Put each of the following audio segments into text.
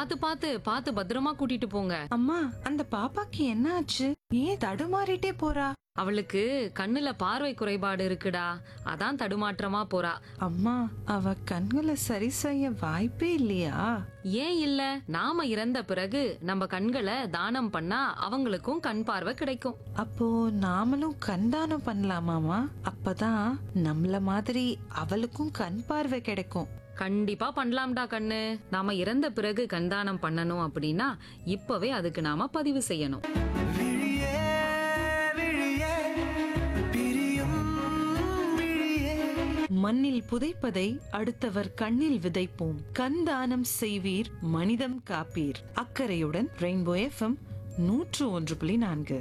பாத்து பாத்து பாத்து பத்திரமா கூட்டிட்டு போங்க அம்மா அந்த பாப்பாக்கு என்ன ஆச்சு ஏன் தடுமாறிட்டே போறா அவளுக்கு கண்ணுல பார்வை குறைபாடு இருக்குடா அதான் தடுமாற்றமா போறா அம்மா அவ கண்களை சரி செய்ய வாய்ப்பே இல்லையா ஏன் இல்ல நாம இறந்த பிறகு நம்ம கண்களை தானம் பண்ணா அவங்களுக்கும் கண் பார்வை கிடைக்கும் அப்போ நாமளும் கண் தானம் பண்ணலாமாமா அப்பதான் நம்மள மாதிரி அவளுக்கும் கண் பார்வை கிடைக்கும் கண்டிப்பா பண்ணலாம்டா கண்ணு நாம இறந்த பிறகு கண்தானம் பண்ணணும் அப்படின்னா இப்பவே அதுக்கு நாம பதிவு செய்யணும் விழியே விழியே பிரியும் விழியே மண்ணில் புதைப்பதை அடுத்தவர் கண்ணில் விதைப்போம் கண் தானம் செய்வீர் மனிதம் காப்பீர் அக்கறையுடன் ரெயின்போ எஃப்எம் நூற்று ஒன்று புள்ளி நான்கு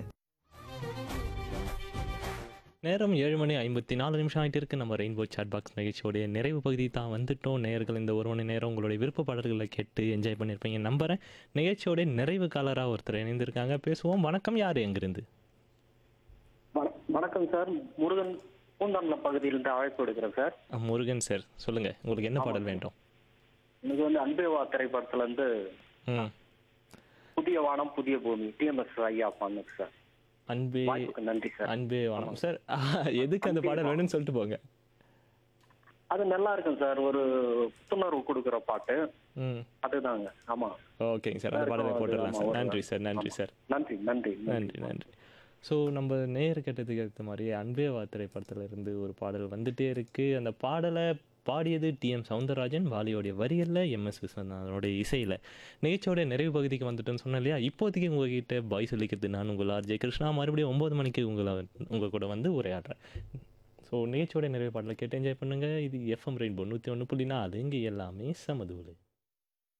நேரம் ஏழு மணி ஐம்பத்தி நாலு நிமிஷம் ஆகிட்டு இருக்கு நம்ம ரெயின்போ சாட் பாக்ஸ் நிகழ்ச்சியோடைய நிறைவு பகுதி தான் வந்துட்டோம் நேயர்கள் இந்த ஒரு மணி நேரம் உங்களுடைய விருப்ப பாடல்களை கேட்டு என்ஜாய் பண்ணியிருப்பீங்க நம்புறேன் நிகழ்ச்சியோடைய நிறைவு காலராக ஒருத்தர் இணைந்திருக்காங்க பேசுவோம் வணக்கம் யார் எங்கிருந்து வண- வணக்கம் சார் முருகன் பூந்தாண்டல பகுதியிலிருந்து அழைப்பு எடுக்கிறேன் சார் அஹ், முருகன் சார் சொல்லுங்க உங்களுக்கு என்ன பாடல் வேண்டும் எனக்கு வந்து அன்பேவா திரைப்படத்துல இருந்து ம் புதிய வானம் புதிய பூமி டிஎம்எஸ் ஐயா பண்ணுங்க சார் அன்பே வாய்ப்புக்கு நன்றி சார் அன்பே வணக்கம் சார் ஆஹ், எதுக்கு அந்த பாடல் வேணும்னு சொல்லிட்டு போங்க அது நல்லா இருக்கும் சார் ஒரு புத்துணர்வு கொடுக்குற பாட்டு ம் அதுதாங்க ஆமா ஓகேங்க சார் அந்த பாடலை போட்டுடலாம் சார் நன்றி சார் நன்றி சார் நன்றி நன்றி நன்றி நன்றி ஸோ நம்ம நேர் கேட்டதுக்கு ஏற்ற மாதிரி அன்பே வா திரைப்படத்துல இருந்து ஒரு பாடல் வந்துட்டே இருக்கு அந்த பாடலை பாடியது டிஎம் சவுந்தரராஜன் வாலியோடைய வரிகளில் எம்எஸ் விஸ்வநாதனுடைய இசையில் நிகழ்ச்சியோடைய நிறைவு பகுதிக்கு வந்துட்டேன்னு சொன்னேன் இல்லையா இப்போதைக்கு உங்ககிட்ட பாய் சொல்லிக்கிறது நான் உங்கள் ஆர்ஜே கிருஷ்ணா மறுபடியும் ஒம்பது மணிக்கு உங்களை உங்கள் கூட வந்து உரையாடுறேன் ஸோ நிகழ்ச்சியோடைய நிறைவு பாடலை கேட்டு என்ஜாய் பண்ணுங்கள் இது எஃப்எம் ரெயின்போ நூற்றி ஒன்று புள்ளி நாலு இங்கே எல்லாமே சமதூள்